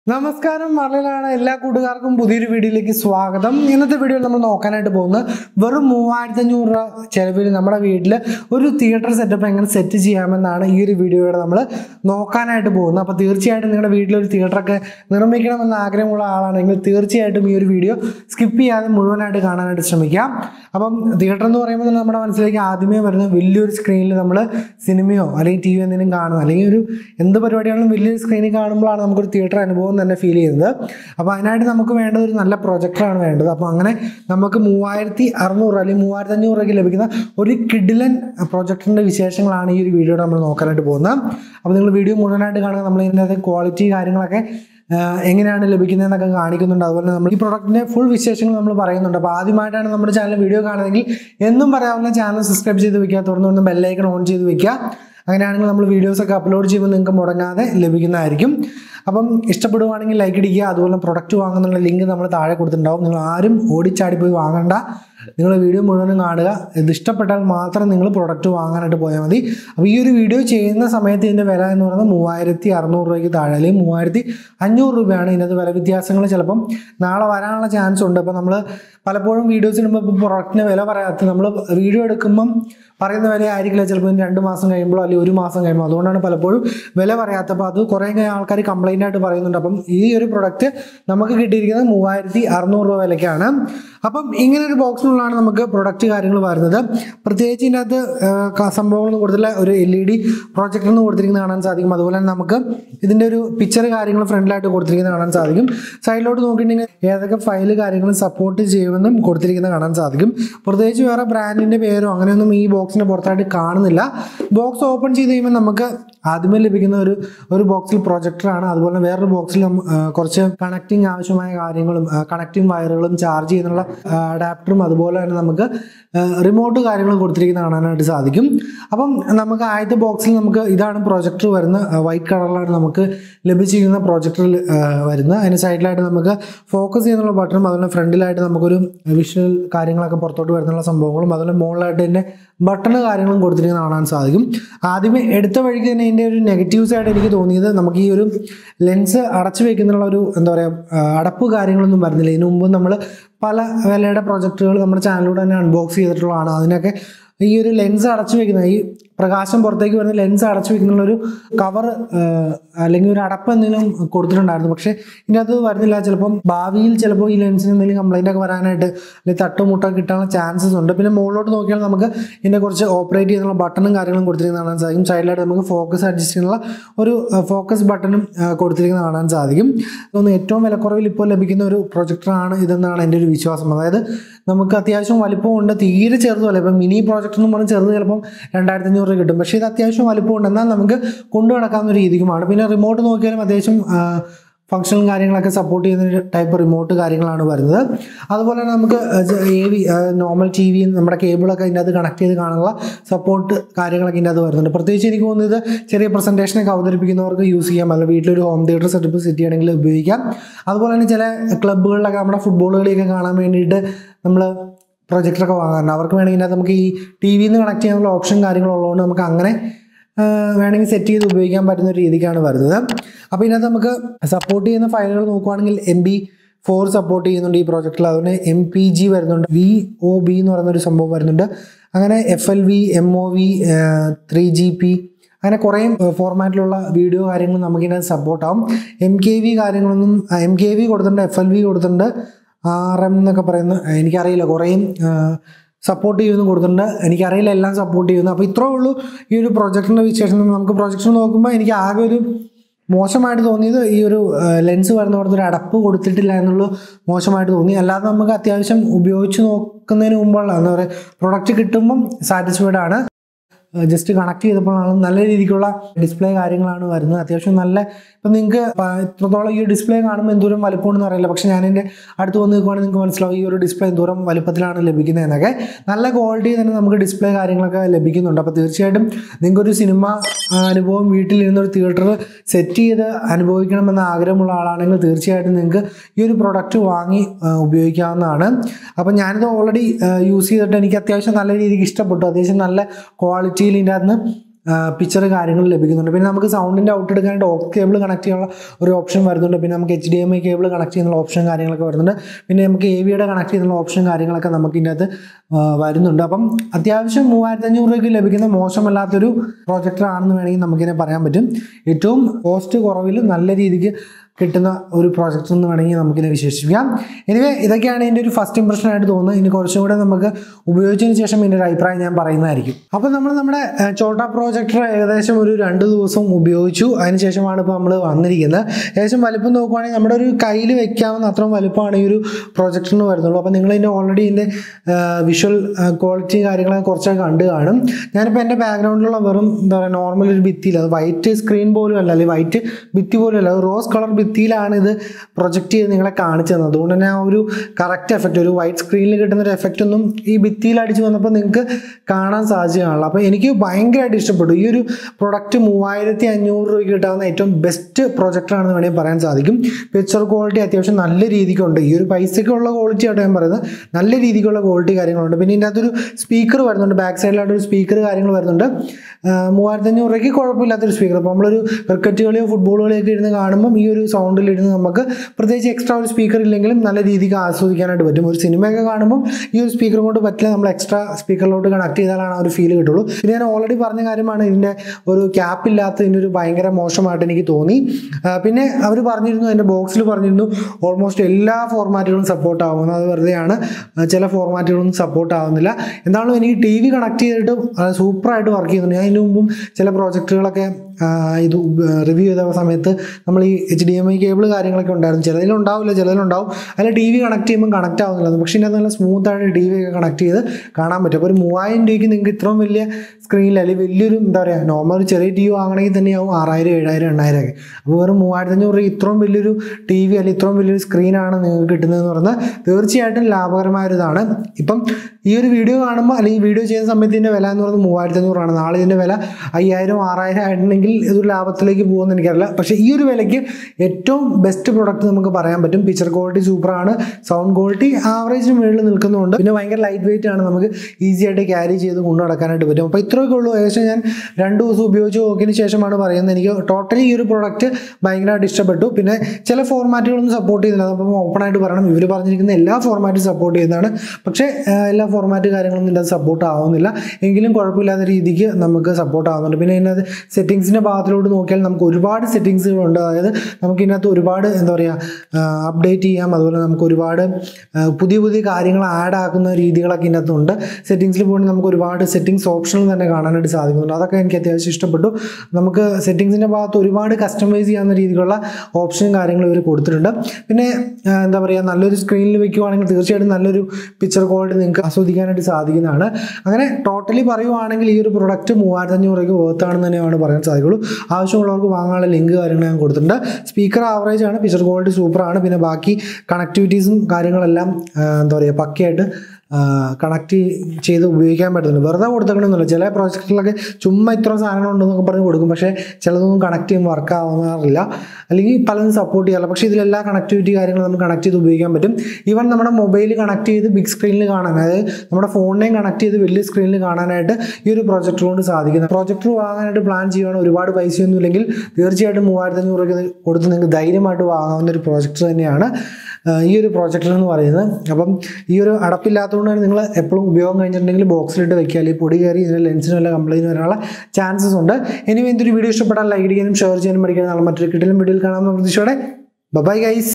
നമസ്കാരം മറലാണ് എല്ലാ കൂട്ടുകാർക്കും പുതിയൊരു വീഡിയോയിലേക്ക് സ്വാഗതം ഇന്നത്തെ വീഡിയോയിൽ നമ്മൾ നോക്കാനായിട്ട് പോകുന്നത് വെറും മൂവായിരത്തി അഞ്ഞൂറ് രൂപ ചെലവിൽ നമ്മുടെ വീട്ടിൽ ഒരു തിയേറ്റർ സെറ്റപ്പ് എങ്ങനെ സെറ്റ് ചെയ്യാമെന്നാണ് ഈ ഒരു വീഡിയോയുടെ നമ്മൾ നോക്കാനായിട്ട് പോകുന്നത് അപ്പോൾ തീർച്ചയായിട്ടും നിങ്ങളുടെ വീട്ടിലൊരു തിയേറ്ററൊക്കെ നിർമ്മിക്കണമെന്ന് ആഗ്രഹമുള്ള ആളാണെങ്കിൽ തീർച്ചയായിട്ടും ഈ ഒരു വീഡിയോ സ്കിപ്പ് ചെയ്യാതെ മുഴുവനായിട്ട് കാണാനായിട്ട് ശ്രമിക്കാം അപ്പം തിയേറ്റർ എന്ന് പറയുമ്പോൾ തന്നെ നമ്മുടെ മനസ്സിലേക്ക് ആദ്യമേ വരുന്ന വലിയൊരു സ്ക്രീനിൽ നമ്മൾ സിനിമയോ അല്ലെങ്കിൽ ടി വി എന്തെങ്കിലും കാണുക അല്ലെങ്കിൽ ഒരു എന്ത് പരിപാടിയാണെങ്കിലും വലിയൊരു സ്ക്രീനിൽ കാണുമ്പോഴാണ് നമുക്കൊരു തിയേറ്റർ അനുഭവം തന്നെ ഫീൽ ചെയ്യുന്നത് അപ്പോൾ അതിനായിട്ട് നമുക്ക് വേണ്ടത് ഒരു നല്ല പ്രൊജക്ടറാണ് വേണ്ടത് അപ്പോൾ അങ്ങനെ നമുക്ക് മൂവായിരത്തി അറുന്നൂറ് അല്ലെങ്കിൽ മൂവായിരത്തി അഞ്ഞൂറ് രൂപയ്ക്ക് ലഭിക്കുന്ന ഒരു കിഡിലൻ പ്രൊജക്ടറിൻ്റെ വിശേഷങ്ങളാണ് ഈ ഒരു വീഡിയോയിൽ നമ്മൾ നോക്കാനായിട്ട് പോകുന്നത് അപ്പോൾ നിങ്ങൾ വീഡിയോ മുഴുവനായിട്ട് കാണുക നമ്മൾ ഇതിനകത്ത് ക്വാളിറ്റി കാര്യങ്ങളൊക്കെ ആഹ് എങ്ങനെയാണ് ലഭിക്കുന്നതെന്നൊക്കെ കാണിക്കുന്നുണ്ട് അതുപോലെ നമ്മൾ ഈ പ്രൊഡക്റ്റിൻ്റെ ഫുൾ വിശേഷങ്ങൾ നമ്മൾ പറയുന്നുണ്ട് അപ്പോൾ ആദ്യമായിട്ടാണ് നമ്മുടെ ചാനൽ വീഡിയോ കാണുന്നതെങ്കിൽ എന്നും പറയാവുന്ന ചാനൽ സബ്സ്ക്രൈബ് ചെയ്ത് വെക്കുക തുടർന്ന് ബെല്ലൈക്കൺ ഓൺ ചെയ്ത് വെക്കുക അങ്ങനെയാണെങ്കിൽ നമ്മൾ വീഡിയോസൊക്കെ അപ്ലോഡ് ചെയ്യുമ്പോൾ നിങ്ങൾക്ക് മുടങ്ങാതെ ലഭിക്കുന്നതായിരിക്കും അപ്പം ഇഷ്ടപ്പെടുവാണെങ്കിൽ ലൈക്ക് അടിക്കുക അതുപോലെ പ്രൊഡക്റ്റ് വാങ്ങുന്നുള്ള ലിങ്ക് നമ്മൾ താഴെ കൊടുത്തിട്ടുണ്ടാവും നിങ്ങൾ ആരും ഓടിച്ചാടി പോയി വാങ്ങണ്ട നിങ്ങൾ വീഡിയോ മുഴുവനും കാണുക ഇത് ഇഷ്ടപ്പെട്ടാൽ മാത്രം നിങ്ങൾ പ്രൊഡക്റ്റ് വാങ്ങാനായിട്ട് പോയാൽ മതി അപ്പോൾ ഈ ഒരു വീഡിയോ ചെയ്യുന്ന സമയത്ത് ഇതിൻ്റെ വില എന്ന് പറയുന്നത് മൂവായിരത്തി അറുന്നൂറ് രൂപയ്ക്ക് താഴെ അല്ലെങ്കിൽ മൂവായിരത്തി അഞ്ഞൂറ് രൂപയാണ് ഇതിനകത്ത് വില വ്യത്യാസങ്ങൾ ചിലപ്പം നാളെ വരാനുള്ള ചാൻസ് ഉണ്ട് അപ്പോൾ നമ്മൾ പലപ്പോഴും വീഡിയോസ് ഇടുമ്പോൾ ഇപ്പോൾ പ്രൊഡക്റ്റിന് വില പറയാത്ത നമ്മൾ വീഡിയോ എടുക്കുമ്പം പറയുന്ന വില ആയിരിക്കില്ല ചിലപ്പോൾ രണ്ട് മാസം കഴിയുമ്പോഴോ അല്ലെങ്കിൽ ഒരു മാസം കഴിയുമ്പോൾ അതുകൊണ്ടാണ് പലപ്പോഴും വില പറയാത്തത് അപ്പോൾ അത് കുറേ ആൾക്കാർ കംപ്ലൈൻ്റ് ആയിട്ട് പറയുന്നുണ്ട് അപ്പം ഈ ഒരു പ്രൊഡക്റ്റ് നമുക്ക് കിട്ടിയിരിക്കുന്നത് മൂവായിരത്തി അറുന്നൂറ് രൂപ വിലയ്ക്കാണ് അപ്പം ഇങ്ങനെ ഒരു ബോക്സിനുള്ളതാണ് നമുക്ക് പ്രൊഡക്റ്റ് കാര്യങ്ങൾ വരുന്നത് പ്രത്യേകിച്ച് ഇതിനകത്ത് ആ, സംഭവങ്ങളൊന്നും കൊടുത്തില്ല ഒരു എൽ ഇ ഡി പ്രൊജക്ടർ എന്ന് കൊടുത്തിരിക്കുന്നത് കാണാൻ സാധിക്കും അതുപോലെ തന്നെ നമുക്ക് ഇതിൻ്റെ ഒരു പിക്ചർ കാര്യങ്ങൾ ഫ്രണ്ടിലായിട്ട് കൊടുത്തിരിക്കുന്നത് കാണാൻ സാധിക്കും സൈഡിലോട്ട് നോക്കിയിട്ടുണ്ടെങ്കിൽ ഏതൊക്കെ ഫയൽ കാര്യങ്ങൾ സപ്പോർട്ട് ചെയ്യുമെന്നും കൊടുത്തിരിക്കുന്നത് കാണാൻ സാധിക്കും പ്രത്യേകിച്ച് വേറെ ബ്രാൻഡിൻ്റെ പേരോ അങ്ങനെയൊന്നും ഈ ബോക്സിൻ്റെ പുറത്തായിട്ട് കാണുന്നില്ല ബോക്സ് ഓപ്പൺ ചെയ്ത് കഴിയുമ്പോൾ നമുക്ക് ആദ്യമേ ലഭിക്കുന്ന ഒരു ഒരു ബോക്സിൽ പ്രൊജക്ടറാണ് അതുപോലെ തന്നെ വേറൊരു ബോക്സിൽ നമ്മ- ആ, കുറച്ച് കണക്റ്റിംഗ് ആവശ്യമായ കാര്യങ്ങളും കണക്റ്റിംഗ് വയറുകളും ചാർജ് ചെയ്യുന്നുള്ള അഡാപ്റ്ററും അതുപോലെ തന്നെ നമുക്ക് റിമോട്ട് കാര്യങ്ങളും കൊടുത്തിരിക്കുന്നത് കാണാനായിട്ട് സാധിക്കും അപ്പം നമുക്ക് ആദ്യത്തെ ബോക്സിൽ നമുക്ക് ഇതാണ് പ്രൊജക്ടർ വരുന്ന വൈറ്റ് കളറിലാണ് നമുക്ക് ലഭിച്ചിരിക്കുന്ന പ്രൊജക്ടറിൽ വരുന്നത് അതിന് സൈഡിലായിട്ട് നമുക്ക് ഫോക്കസ് ചെയ്യുന്നുള്ള ബട്ടണും അതുപോലെ ഫ്രണ്ടിലായിട്ട് നമുക്കൊരു വിഷ്വൽ കാര്യങ്ങളൊക്കെ പുറത്തോട്ട് വരുന്നുള്ള സംഭവങ്ങളും അതുപോലെ മുകളിലായിട്ട് തന്നെ ബട്ടണ് കാര്യങ്ങളും കൊടുത്തിരിക്കുന്നത് കാണാൻ സാധിക്കും ആദ്യമേ എടുത്ത വഴിക്ക് തന്നെ ഇതിൻ്റെ ഒരു നെഗറ്റീവ്സ് ആയിട്ട് എനിക്ക് തോന്നിയത് നമുക്ക് ഈ ഒരു ലെൻസ് അടച്ചു വെക്കുന്നുള്ള ഒരു എന്താ പറയുക അടപ്പ് കാര്യങ്ങളൊന്നും വരുന്നില്ല ഇതിനു മുമ്പ് നമ്മൾ പല വിലയുടെ പ്രൊജക്റ്റുകൾ നമ്മുടെ ചാനലിലൂടെ തന്നെ അൺബോക്സ് ചെയ്തിട്ടുള്ളതാണ് അതിനൊക്കെ ഈ ഒരു ലെൻസ് അടച്ചു വെക്കുന്ന ഈ പ്രകാശം പുറത്തേക്ക് വരുന്ന ലെൻസ് അടച്ചു വെക്കുന്നുള്ള ഒരു കവർ അല്ലെങ്കിൽ ഒരു അടപ്പ് എന്തെങ്കിലും കൊടുത്തിട്ടുണ്ടായിരുന്നു പക്ഷേ ഇതിനകത്ത് വരുന്നില്ല ചിലപ്പം ഭാവിയിൽ ചിലപ്പോൾ ഈ ലെൻസിന് എന്തെങ്കിലും കംപ്ലൈൻ്റ് ഒക്കെ വരാനായിട്ട് അല്ലെങ്കിൽ തട്ടുമുട്ടോ കിട്ടാനുള്ള ചാൻസസ് ഉണ്ട് പിന്നെ മുകളിലോട്ട് നോക്കിയാൽ നമുക്ക് ഇതിനെ കുറച്ച് ഓപ്പറേറ്റ് ചെയ്യുന്നുള്ള ബട്ടണും കാര്യങ്ങളും കൊടുത്തിരിക്കുന്നത് കാണാൻ സാധിക്കും സൈഡിലായിട്ട് നമുക്ക് ഫോക്കസ് അഡ്ജസ്റ്റ് ചെയ്യാനുള്ള ഒരു ഫോക്കസ് ബട്ടണും കൊടുത്തിരിക്കുന്നത് കാണാൻ സാധിക്കും തോന്നുന്നു ഏറ്റവും വിലക്കുറവിൽ ഇപ്പോൾ ലഭിക്കുന്ന ഒരു പ്രൊജക്ടറാണ് ഇതെന്നാണ് എൻ്റെ ഒരു വിശ്വാസം അതായത് നമുക്ക് അത്യാവശ്യം വലിപ്പമുണ്ട് തീരെ ചെറുതല്ല ഇപ്പം മിനി പ്രോജക്റ്റ് എന്ന് പറഞ്ഞാൽ ചെറുത് ചിലപ്പം രണ്ടായിരത്തി അഞ്ഞൂറ് രൂപ കിട്ടും പക്ഷേ ഇത് അത്യാവശ്യം വലിപ്പമുണ്ട് എന്നാൽ നമുക്ക് കൊണ്ടു നടക്കാവുന്ന ഒരു രീതിക്കുമാണ് പിന്നെ റിമോട്ട് നോക്കിയാലും അത്യാവശ്യം ഫങ്ഷണൽ കാര്യങ്ങളൊക്കെ സപ്പോർട്ട് ചെയ്യുന്ന ഒരു ടൈപ്പ് റിമോട്ട് കാര്യങ്ങളാണ് വരുന്നത് അതുപോലെ തന്നെ നമുക്ക് A V normal T V നമ്മുടെ കേബിളൊക്കെ ഇതിൻ്റെ അത് കണക്ട് ചെയ്ത് കാണാനുള്ള സപ്പോർട്ട് കാര്യങ്ങളൊക്കെ ഇതിൻ്റെ അത് വരുന്നുണ്ട് പ്രത്യേകിച്ച് എനിക്ക് തോന്നുന്നത് ചെറിയ പ്രസൻറ്റേഷനൊക്കെ അവതരിപ്പിക്കുന്നവർക്ക് യൂസ് ചെയ്യാം അല്ലെങ്കിൽ വീട്ടിലൊരു ഹോം തിയേറ്റർ സെറ്റപ്പ് സെറ്റ് ചെയ്യണമെങ്കിൽ ഉപയോഗിക്കാം അതുപോലെ തന്നെ ചില ക്ലബ്ബുകളിലൊക്കെ നമ്മുടെ ഫുട്ബോൾ കളിയൊക്കെ കാണാൻ വേണ്ടിയിട്ട് നമ്മൾ പ്രൊജക്ടറൊക്കെ വാങ്ങാറുണ്ട് അവർക്ക് വേണമെങ്കിൽ ഇതിനകത്ത് നമുക്ക് ഈ ടി വിയിൽ നിന്ന് കണക്ട് ചെയ്യാനുള്ള ഓപ്ഷൻ കാര്യങ്ങളുള്ളതുകൊണ്ട് നമുക്ക് അങ്ങനെ ആ, വേണമെങ്കിൽ സെറ്റ് ചെയ്ത് ഉപയോഗിക്കാൻ പറ്റുന്ന ഒരു രീതിക്കാണ് വരുന്നത് അപ്പോൾ ഇതിനകത്ത് നമുക്ക് സപ്പോർട്ട് ചെയ്യുന്ന ഫയലുകൾ നോക്കുവാണെങ്കിൽ എം ബി ഫോർ സപ്പോർട്ട് ചെയ്യുന്നുണ്ട് ഈ പ്രോജക്റ്റിൽ അതുപോലെ എം പി ജി വരുന്നുണ്ട് വി ഒ ബി എന്ന് പറയുന്ന ഒരു സംഭവം വരുന്നുണ്ട് അങ്ങനെ F L V M O V three G P അങ്ങനെ കുറേ ഫോർമാറ്റിലുള്ള വീഡിയോ കാര്യങ്ങൾ നമുക്കിതിനകത്ത് സപ്പോർട്ടാവും എം കെ വി കാര്യങ്ങളൊന്നും എം കെ വി കൊടുത്തിട്ടുണ്ട് എഫ് എൽ വി കൊടുത്തിട്ടുണ്ട് ആർ എം എന്നൊക്കെ പറയുന്ന എനിക്കറിയില്ല കുറേയും സപ്പോർട്ട് ചെയ്യുമെന്ന് കൊടുത്തിട്ടുണ്ട് എനിക്കറിയില്ല എല്ലാം സപ്പോർട്ട് ചെയ്യുന്നു അപ്പോൾ ഇത്രേ ഉള്ളൂ ഈ ഒരു പ്രൊജക്ടിൻ്റെ വിശേഷം നമുക്ക് പ്രൊജക്ഷൻ നോക്കുമ്പോൾ എനിക്ക് ആകെ ഒരു മോശമായിട്ട് തോന്നിയത് ഈ ഒരു ലെൻസ് വരുന്നിടത്ത് ഒരു അടപ്പ് കൊടുത്തിട്ടില്ല എന്നുള്ള മോശമായിട്ട് തോന്നി അല്ലാതെ നമുക്ക് അത്യാവശ്യം ഉപയോഗിച്ച് നോക്കുന്നതിന് മുമ്പുള്ള എന്താ പറയുക പ്രൊഡക്റ്റ് കിട്ടുമ്പം സാറ്റിസ്ഫൈഡ് ആണ് ജസ്റ്റ് കണക്ട് ചെയ്തപ്പോഴാണ് നല്ല രീതിക്കുള്ള ഡിസ്പ്ലേ കാര്യങ്ങളാണ് വരുന്നത് അത്യാവശ്യം നല്ല ഇപ്പം നിങ്ങൾക്ക് ഇത്രത്തോളം ഈ ഒരു ഡിസ്പ്ലേ കാണുമ്പോൾ എന്തോരം വലുപ്പമുണ്ടെന്ന് അറിയില്ല പക്ഷേ ഞാൻ എൻ്റെ അടുത്ത് വന്ന് നിൽക്കുവാണെങ്കിൽ നിങ്ങൾക്ക് മനസ്സിലാവും ഈ ഒരു ഡിസ്പ്ലേ എന്തോരം വലുപ്പത്തിലാണ് ലഭിക്കുന്നത് എന്നൊക്കെ നല്ല ക്വാളിറ്റി തന്നെ നമുക്ക് ഡിസ്പ്ലേ കാര്യങ്ങളൊക്കെ ലഭിക്കുന്നുണ്ട് അപ്പോൾ തീർച്ചയായിട്ടും നിങ്ങൾക്കൊരു സിനിമ ആ, അനുഭവം വീട്ടിലിരുന്ന് ഒരു തിയേറ്റർ സെറ്റ് ചെയ്ത് അനുഭവിക്കണമെന്ന് ആഗ്രഹമുള്ള ആളാണെങ്കിൽ തീർച്ചയായിട്ടും നിങ്ങൾക്ക് ഈ ഒരു പ്രൊഡക്റ്റ് വാങ്ങി ആ, ഉപയോഗിക്കാവുന്നതാണ് അപ്പം ഞാനിത് ഓൾറെഡി യൂസ് ചെയ്തിട്ട് എനിക്ക് അത്യാവശ്യം നല്ല രീതിക്ക് ഇഷ്ടപ്പെട്ടു അത്യാവശ്യം നല്ല ക്വാളിറ്റിയിൽ ഇതിൻ്റെ അകത്ത് പിക്ചർ കാര്യങ്ങൾ ലഭിക്കുന്നുണ്ട് പിന്നെ നമുക്ക് സൗണ്ടിൻ്റെ ഔട്ട് എടുക്കാനായിട്ട് ഓക്സ് കേബിൾ കണക്ട് ചെയ്യാനുള്ള ഒരു ഓപ്ഷൻ വരുന്നുണ്ട് പിന്നെ നമുക്ക് H D M I cable connect ചെയ്യുന്ന ഓപ്ഷൻ കാര്യങ്ങളൊക്കെ വരുന്നുണ്ട് പിന്നെ നമുക്ക് എ വിയുടെ കണക്ട് ചെയ്യുന്ന ഓപ്ഷൻ കാര്യങ്ങളൊക്കെ നമുക്ക് ഇതിൻ്റെ അകത്ത് ആ, വരുന്നുണ്ട് അപ്പം അത്യാവശ്യം മൂവായിരത്തി അഞ്ഞൂറ് രൂപയ്ക്ക് ലഭിക്കുന്ന മോശമല്ലാത്തൊരു പ്രൊജക്ടർ ആണെന്ന് വേണമെങ്കിൽ നമുക്കിതിനെ പറയാൻ പറ്റും ഏറ്റവും കോസ്റ്റ് കുറവിൽ നല്ല രീതിക്ക് കിട്ടുന്ന ഒരു പ്രോജക്റ്റ് എന്ന് വേണമെങ്കിൽ നമുക്കിനെ വിശേഷിപ്പിക്കാം എനിവേ ഇതൊക്കെയാണ് എൻ്റെ ഒരു ഫസ്റ്റ് ഇംപ്രഷൻ ആയിട്ട് തോന്നുന്നത് ഇനി കുറച്ചും കൂടെ നമുക്ക് ഉപയോഗിച്ചതിന് ശേഷം എൻ്റെ ഒരു അഭിപ്രായം ഞാൻ പറയുന്നതായിരിക്കും അപ്പോൾ നമ്മൾ നമ്മുടെ ഏഹ്, ചോട്ട പ്രോജക്ടർ ഏകദേശം ഒരു രണ്ട് ദിവസം ഉപയോഗിച്ചു അതിനുശേഷമാണ് ഇപ്പോൾ നമ്മൾ വന്നിരിക്കുന്നത് ഏകദേശം വലിപ്പം നോക്കുവാണെങ്കിൽ നമ്മുടെ ഒരു കയ്യിൽ വെക്കാവുന്ന അത്രയും വലിപ്പമാണ് ഈ ഒരു പ്രൊജക്ടറിന് വരുന്നുള്ളൂ അപ്പോൾ നിങ്ങൾ ഇതിൻ്റെ ഓൾറെഡി ഇതിൻ്റെ വിഷ്വൽ ക്വാളിറ്റി കാര്യങ്ങളൊക്കെ കുറച്ചൊക്കെ കണ്ടു കാണും ഞാനിപ്പോൾ എൻ്റെ ബാക്ക്ഗ്രൗണ്ടിലുള്ള വെറും എന്താ പറയുക നോർമൽ ഒരു ഭിത്തിയിൽ അത് വൈറ്റ് സ്ക്രീൻ പോലും അല്ല അല്ലെങ്കിൽ വൈറ്റ് ഭിത്തി പോലും അല്ല അത് റോസ് കളർ ഭിത്തിയിലാണ് ഇത് പ്രൊജക്റ്റ് ചെയ്ത് നിങ്ങളെ കാണിച്ചു തന്നത് അതുകൊണ്ട് തന്നെ ആ ഒരു കറക്റ്റ് എഫക്റ്റ് ഒരു വൈറ്റ് സ്ക്രീനിൽ കിട്ടുന്ന ഒരു എഫക്റ്റ് ഒന്നും ഈ ഭിത്തിയിൽ അടിച്ച് വന്നപ്പോൾ നിങ്ങൾക്ക് കാണാൻ സാധിച്ചതാണല്ലോ അപ്പോൾ എനിക്ക് ഭയങ്കരമായിട്ട് ഇഷ്ടപ്പെട്ടു ഈ ഒരു പ്രൊഡക്റ്റ് മൂവായിരത്തി അഞ്ഞൂറ് രൂപയ്ക്ക് കിട്ടാവുന്ന ഏറ്റവും ബെസ്റ്റ് പ്രൊജക്ടറാണെന്ന് വേണമെങ്കിൽ പറയാൻ സാധിക്കും പിക്ചർ ക്വാളിറ്റി അത്യാവശ്യം നല്ല രീതിക്കുണ്ട് ഈ ഒരു പൈസയ്ക്കുള്ള ക്വാളിറ്റി ആയിട്ട് ഞാൻ പറയുന്നത് നല്ല രീതിക്കുള്ള ക്വാളിറ്റി കാര്യങ്ങളുണ്ട് പിന്നെ ഇതിൻ്റെ അകത്തൊരു സ്പീക്കർ വരുന്നുണ്ട് ബാക്ക് സൈഡിലായിട്ട് ഒരു സ്പീക്കർ കാര്യങ്ങൾ വരുന്നുണ്ട് മൂവായിരത്തി അഞ്ഞൂറ് രൂപയ്ക്ക് കുഴപ്പമില്ലാത്തൊരു സ്പീക്കർ അപ്പോൾ നമ്മളൊരു ക്രിക്കറ്റ് കളിയോ ഫുട്ബോൾ കളിയോ ഒക്കെ ഇരുന്ന് കാണുമ്പം ഈ ഒരു സൗണ്ടിൽ ഇരുന്ന് നമുക്ക് പ്രത്യേകിച്ച് എക്സ്ട്രാ ഒരു സ്പീക്കർ ഇല്ലെങ്കിലും നല്ല രീതിക്ക് ആസ്വദിക്കാനായിട്ട് പറ്റും ഒരു സിനിമയൊക്കെ കാണുമ്പോൾ ഈ ഒരു സ്പീക്കർ കൊണ്ട് പറ്റില്ല നമ്മൾ എക്സ്ട്രാ സ്പീക്കറിലോട്ട് കണക്ട് ചെയ്താലാണ് ആ ഒരു ഫീൽ കിട്ടുള്ളൂ പിന്നെ ഞാൻ ഓൾറെഡി പറഞ്ഞ കാര്യമാണ് ഇതിൻ്റെ ഒരു ക്യാപ്പ് ഇല്ലാത്തതിൻ്റെ ഒരു ഭയങ്കര മോശമായിട്ട് എനിക്ക് തോന്നി ആ, പിന്നെ അവർ പറഞ്ഞിരുന്നു എൻ്റെ ബോക്സിൽ പറഞ്ഞിരുന്നു ഓൾമോസ്റ്റ് എല്ലാ ഫോർമാറ്റുകളും സപ്പോർട്ട് ആവുമെന്ന് അത് വെറുതെയാണ് ആ, ചില ഫോർമാറ്റുകളൊന്നും സപ്പോർട്ട് ആവുന്നില്ല എന്താണെങ്കിലും എനിക്ക് ടി വി കണക്ട് ചെയ്തിട്ട് സൂപ്പറായിട്ട് വർക്ക് ചെയ്യുന്നുണ്ട് ഞാൻ ഇതിനു മുമ്പും ചില പ്രോജക്റ്റുകളൊക്കെ ആ, ഇത് റിവ്യൂ ചെയ്ത സമയത്ത് നമ്മൾ ഈ H D M I cable കാര്യങ്ങളൊക്കെ ഉണ്ടായിരുന്നു ചിലതിലുണ്ടാവില്ല ചിലതിലുണ്ടാവും അല്ല ടി വി കണക്ട് ചെയ്യുമ്പോൾ കണക്ട് ആവുന്നില്ല പക്ഷേ ഇതിനകത്ത് നല്ല സ്മൂത്തായിട്ട് ടി വി ഒക്കെ കണക്ട് ചെയ്ത് കാണാൻ പറ്റും അപ്പോൾ ഒരു മൂവായിരം രൂപയ്ക്ക് നിങ്ങൾക്ക് ഇത്രയും വലിയ സ്ക്രീനിൽ അല്ലെങ്കിൽ വലിയൊരു എന്താ പറയുക നോർമൽ ഒരു ചെറിയ ടി വി വാങ്ങണമെങ്കിൽ തന്നെയാവും ആറായിരം ഏഴായിരം എണ്ണായിരം ഒക്കെ അപ്പോൾ വെറും മൂവായിരത്തി അഞ്ഞൂറ് രൂപ ഇത്രയും വലിയൊരു ടി വി അല്ലെങ്കിൽ ഇത്രയും വലിയൊരു സ്ക്രീനാണ് നിങ്ങൾക്ക് കിട്ടുന്നതെന്ന് പറഞ്ഞാൽ തീർച്ചയായിട്ടും ലാഭകരമായ ഒരു ഇതാണ് ഇപ്പം ഈ ഒരു വീഡിയോ കാണുമ്പോൾ അല്ലെങ്കിൽ വീഡിയോ ചെയ്യുന്ന സമയത്ത് ഇതിൻ്റെ വില എന്ന് പറയുന്നത് മൂവായിരത്തി അഞ്ഞൂറാണ് നാളെ ഇതിൻ്റെ വില അയ്യായിരം ആറായിരം ആയിട്ടുണ്ടെങ്കിൽ ഇതൊരു ലാഭത്തിലേക്ക് പോകുമെന്ന് എനിക്കറിയില്ല പക്ഷേ ഈ ഒരു വിലയ്ക്ക് ഏറ്റവും ബെസ്റ്റ് പ്രൊഡക്റ്റ് നമുക്ക് പറയാൻ പറ്റും പിക്ചർ ക്വാളിറ്റി സൂപ്പറാണ് സൗണ്ട് ക്വാളിറ്റി ആവറേജിന് മുകളിൽ നിൽക്കുന്നുണ്ട് പിന്നെ ഭയങ്കര ലൈറ്റ് വെയിറ്റ് ആണ് നമുക്ക് ഈസി ആയിട്ട് ക്യാരി ചെയ്ത് കൊണ്ടു നടക്കാനായിട്ട് പറ്റും അപ്പോൾ ഇത്രയൊക്കെ ഉള്ളൂ ഏകദേശം ഞാൻ രണ്ട് ദിവസം ഉപയോഗിച്ച് നോക്കിയതിന് ശേഷമാണ് പറയുന്നത് എനിക്ക് ടോട്ടലി ഈ ഒരു പ്രോഡക്റ്റ് ഭയങ്കരമായിട്ട് ഇഷ്ടപ്പെട്ടു പിന്നെ ചില ഫോർമാറ്റുകളൊന്നും സപ്പോർട്ട് ചെയ്യുന്നില്ല അപ്പം ഓപ്പൺ ആയിട്ട് പറയണം ഇവർ പറഞ്ഞിരിക്കുന്ന എല്ലാ ഫോർമാറ്റും സപ്പോർട്ട് ചെയ്യുന്നതാണ് പക്ഷേ ആ, എല്ലാ ഫോർമാറ്റ് കാര്യങ്ങളൊന്നും ഇതിൻ്റെ സപ്പോർട്ട് ആവുന്നില്ല എങ്കിലും കുഴപ്പമില്ലാത്ത രീതിക്ക് നമുക്ക് സപ്പോർട്ട് ആവുന്നുണ്ട് പിന്നെ ഇതിനകത്ത് സെറ്റിങ്സിൻ്റെ ഭാഗത്തിലോട്ട് നോക്കിയാൽ നമുക്ക് ഒരുപാട് സെറ്റിങ്സുകളുണ്ട് അതായത് നമുക്ക് ഇതിനകത്ത് ഒരുപാട് എന്താ പറയുക അപ്ഡേറ്റ് ചെയ്യാം അതുപോലെ നമുക്ക് ഒരുപാട് ആ, പുതിയ പുതിയ കാര്യങ്ങൾ ആഡ് ആക്കുന്ന രീതികളൊക്കെ ഇതിനകത്തുണ്ട് സെറ്റിങ്സിൽ പോയി നമുക്ക് ഒരുപാട് സെറ്റിങ്സ് ഓപ്ഷനുകൾ തന്നെ കാണാനായിട്ട് സാധിക്കുന്നുണ്ട് അതൊക്കെ എനിക്ക് അത്യാവശ്യം ഇഷ്ടപ്പെട്ടു നമുക്ക് സെറ്റിങ്സിൻ്റെ ഭാഗത്ത് ഒരുപാട് കസ്റ്റമൈസ് ചെയ്യാവുന്ന രീതിയിലുള്ള ഓപ്ഷനും കാര്യങ്ങളും ഇവർ കൊടുത്തിട്ടുണ്ട് പിന്നെ ആ, എന്താ പറയുക നല്ലൊരു സ്ക്രീനിൽ വെക്കുവാണെങ്കിൽ തീർച്ചയായിട്ടും നല്ലൊരു പിക്ചർ ക്വാളിറ്റി നിങ്ങൾക്ക് ആസ്വദിക്കാനായിട്ട് സാധിക്കുന്നതാണ് അങ്ങനെ ടോട്ടലി പറയുവാണെങ്കിൽ ഈ ഒരു പ്രൊഡക്റ്റ് മൂവായിരത്തി അഞ്ഞൂറ് രൂപയ്ക്ക് വേർത്താണെന്ന് തന്നെയാണ് പറയാൻ സാധിക്കുള്ളൂ ആവശ്യമുള്ളവർക്ക് വാങ്ങാനുള്ള ലിങ്ക് കാര്യങ്ങൾ ഞാൻ കൊടുത്തിട്ടുണ്ട് സ്പീക്കർ ആവറേജ് ആണ് പിക്ചർ ക്വാളിറ്റി സൂപ്പറാണ് പിന്നെ ബാക്കി കണക്ടിവിറ്റീസും കാര്യങ്ങളെല്ലാം ആ, എന്താ പറയുക പക്കയായിട്ട് കണക്ട് ചെയ്ത് ഉപയോഗിക്കാൻ പറ്റുന്നുണ്ട് വെറുതെ കൊടുത്തേക്കണമെന്നില്ല ചില പ്രോജക്റ്റുകളൊക്കെ ചുമ്മാ ഇത്ര സാധനങ്ങൾ ഉണ്ടെന്നൊക്കെ പറഞ്ഞ് കൊടുക്കും പക്ഷേ ചിലതൊന്നും കണക്ട് ചെയ്യുമ്പോൾ വർക്ക് ആവാറില്ല അല്ലെങ്കിൽ പലതും സപ്പോർട്ട് ചെയ്യാറില്ല പക്ഷേ ഇതിലെല്ലാ കണക്ടിവിറ്റി കാര്യങ്ങളും നമുക്ക് കണക്ട് ചെയ്ത് ഉപയോഗിക്കാൻ പറ്റും ഈവൻ നമ്മുടെ മൊബൈൽ കണക്ട് ചെയ്ത് ബിഗ് സ്ക്രീനിൽ കാണാൻ അതായത് നമ്മുടെ ഫോണിനെയും കണക്ട് ചെയ്ത് വലിയ സ്ക്രീനിൽ കാണാനായിട്ട് ഈ ഒരു പ്രൊജക്ടർ കൊണ്ട് സാധിക്കുന്നത് പ്രൊജക്ടർ വാങ്ങാനായിട്ട് പ്ലാൻ ചെയ്യുകയാണ് ഒരുപാട് പൈസയൊന്നും ഇല്ലെങ്കിൽ തീർച്ചയായിട്ടും മൂവായിരത്തി അഞ്ഞൂറ് രൂപയ്ക്ക് കൊടുത്ത് നിങ്ങൾക്ക് ധൈര്യമായിട്ട് വാങ്ങാവുന്ന ഒരു പ്രൊജക്ടർ തന്നെയാണ് ആ, ഈ ഒരു പ്രൊജക്ടർ എന്ന് പറയുന്നത് അപ്പം ഈ ഒരു അടപ്പില്ലാത്തതുകൊണ്ടാണ് നിങ്ങൾ എപ്പോഴും ഉപയോഗം കഴിഞ്ഞിട്ടുണ്ടെങ്കിൽ ബോക്സിലിട്ട് വെക്കുക അല്ലെങ്കിൽ പൊടി കയറി ഇതിന് ലെൻസിന് വല്ല കംപ്ലൈൻറ്റ് വരാനുള്ള ചാൻസസ് ഉണ്ട് ഇനി എന്തൊരു വീഡിയോ ഇഷ്ടപ്പെട്ടാൽ ലൈക്ക് ചെയ്യാനും ഷെയർ ചെയ്യാനും പഠിക്കാനും നാളെ മറ്റൊരു കിട്ടലും വീഡിയോയിൽ കാണാമെന്ന പ്രതീക്ഷയോടെ ബൈ ഗൈസ്